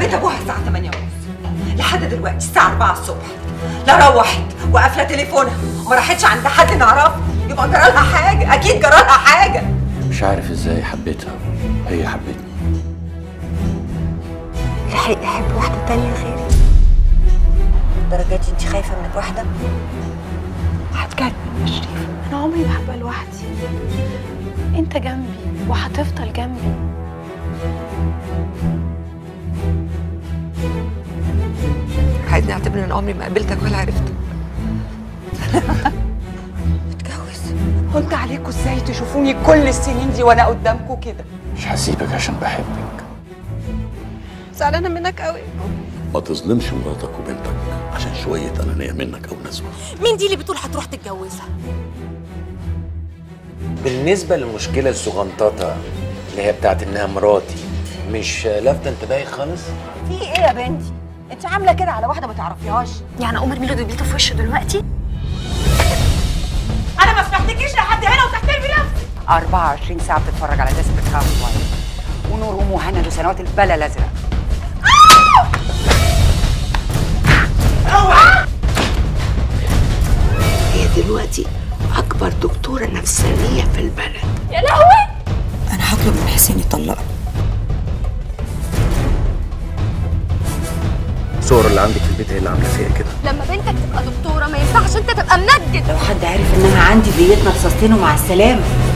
كتبوها الساعة 8 ونص لحد دلوقتي الساعة 4 الصبح لا روحت وقافلة تليفونها وما راحتش عند حد نعرفه يبقى جرالها حاجة أكيد جرالها حاجة مش عارف ازاي حبيتها هي حبتني لحق يحب واحدة تانية غيري درجات انت خايفة من الواحدة هتجنن يا شريف انا عمري ما هبقى لوحدي انت جنبي وهتفضل جنبي عايزني اعتبر ان عمري ما قابلتك ولا عرفتك اتجوز قلت عليكم ازاي تشوفوني كل السنين دي وانا قدامكم كده مش هسيبك عشان بحبك زعلانة منك قوي ما تظلمش مراتك وبنتك عشان شوية أنانية منك أو نزوة مين دي اللي بتقول هتروح تتجوزها بالنسبة للمشكلة الصغنططة اللي هي بتاعت إنها مراتي مش لافتة انتباهي خالص؟ في ايه يا بنتي انت عاملة كده على واحدة ما تعرفيهاش يعني اقوم ارمي له دبلته في وشه دلوقتي انا ما سمحتكيش لحد هنا وتحترمي نفسك 24 ساعه بتتفرج على ديسبريت هاوس وايف ونورهم وهند وسنوات البلا الازرق هي دلوقتي أكبر دكتورة نفسانية في البلد يا لهوي انا هطلب من حسين يطلقني الصور اللي عندك في البيت هي اللي عاملة فيها كده لما بنتك تبقى دكتوره ما ينفعش انت تبقى منجد لو حد عرف إنها عندي ديتنا رصاصتين ومع السلامة